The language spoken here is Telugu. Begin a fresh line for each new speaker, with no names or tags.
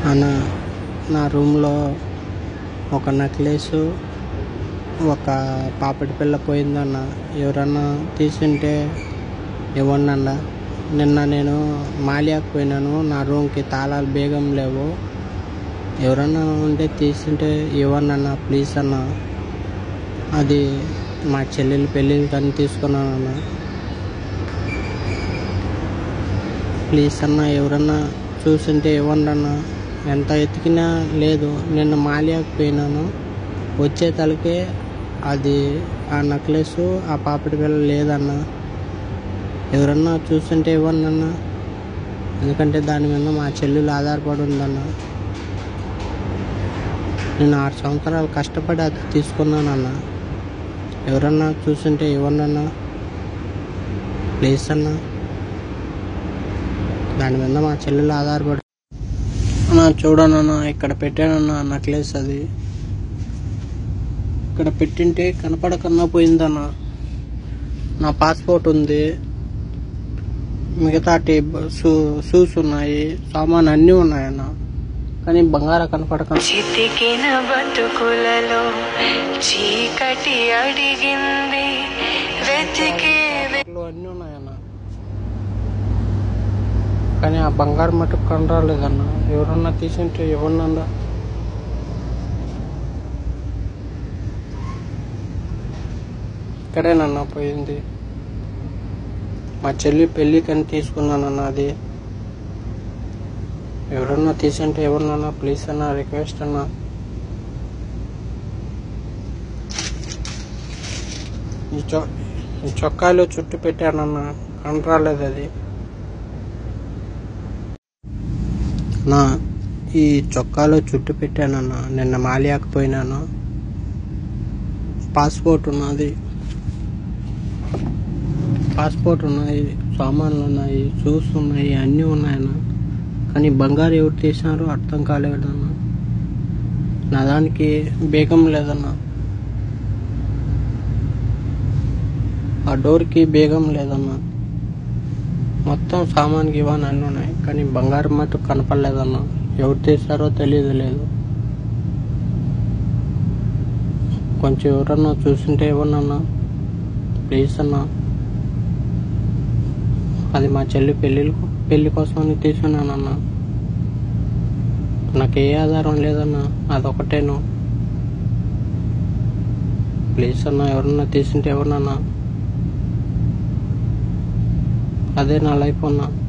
అన్న నా రూమ్లో ఒక నెక్లెస్ ఒక పాపిడి పిల్ల పోయిందన్న ఎవరన్నా తీసుంటే ఇవ్వండి అన్న నిన్న నేను మాలియాకు పోయినాను నా రూమ్కి తాళాలు బేగం లేవు ఎవరన్నా ఉంటే తీసుంటే ఇవ్వండి అన్న ప్లీజ్ అన్న అది మా చెల్లెలు పెళ్ళికి కానీ తీసుకున్నాను అన్న ప్లీజ్ అన్న ఎవరన్నా చూసింటే ఇవ్వండి అన్న ఎంత ఎతికినా లేదు నిన్న మాలియాకు పోయినాను వచ్చే తలకే అది ఆ నెక్లెస్ ఆ పాపిడి పిల్ల లేదన్న ఎవరన్నా చూస్తుంటే ఇవ్వండి అన్న ఎందుకంటే దాని మీద మా చెల్లెలు ఆధారపడి ఉందన్న నేను ఆరు సంవత్సరాలు కష్టపడి అది తీసుకున్నానన్న ఎవరన్నా చూస్తుంటే ఇవ్వండి అన్న ప్లీజ్ అన్న దాని మీద మా చెల్లెలు ఆధారపడి అన్న చూడనన్న ఇక్కడ పెట్టానన్న నెక్లెస్ అది ఇక్కడ పెట్టింటే కనపడకన్నా పోయిందన్న నా పాస్పోర్ట్ ఉంది మిగతా టేబుల్ షూ షూస్ ఉన్నాయి సామాన్ అన్నీ ఉన్నాయన్న కానీ బంగారం కనపడక
చితికిన బతుకులలో చీకటి అడిగింది వెతికే
లో అన్నీ ఉన్నాయన్న కానీ ఆ బంగారం మటుకు కనరాలేదన్న ఎవరన్నా తీసుంటే ఎవరినన్నా ఇక్కడేనన్న పోయింది మా చెల్లి పెళ్ళికని తీసుకున్నానన్న అది ఎవరన్నా తీసుంటే ఎవరినన్నా ప్లీజ్ అన్న రిక్వెస్ట్ అన్నా ఈ చొ ఈ చొక్కాలో చుట్టు పెట్టానన్న కనరాలేదు అది నా ఈ చొక్కాలో చుట్టు పెట్టానన్న నిన్న మాలియాకు పోయినాను పాస్పోర్ట్ ఉన్నది పాస్పోర్ట్ ఉన్నాయి సామాన్లు ఉన్నాయి షూస్ ఉన్నాయి అన్నీ ఉన్నాయన్న కానీ బంగారు ఎవరు తీసినారో అర్థం కాలేదన్న నా దానికి బేగం లేదన్న ఆ డోర్కి బేగం లేదన్న మొత్తం సామాన్కి ఇవన్నీ అన్నీ ఉన్నాయి కానీ బంగారం మటుకు కనపడలేదన్న ఎవరు తీసారో తెలియదు లేదు కొంచెం ఎవరన్నా చూసింటే ఇవ్వనన్నా ప్లీజ్ అన్న అది మా చెల్లి పెళ్ళి పెళ్లి కోసమని తీసుకున్నానన్న నాకు ఏ ఆధారం లేదన్నా అదొకటేను ప్లీజ్ అన్న ఎవరన్నా తీసుంటే ఎవరన్నా అదే నా లైఫ్ అన్నా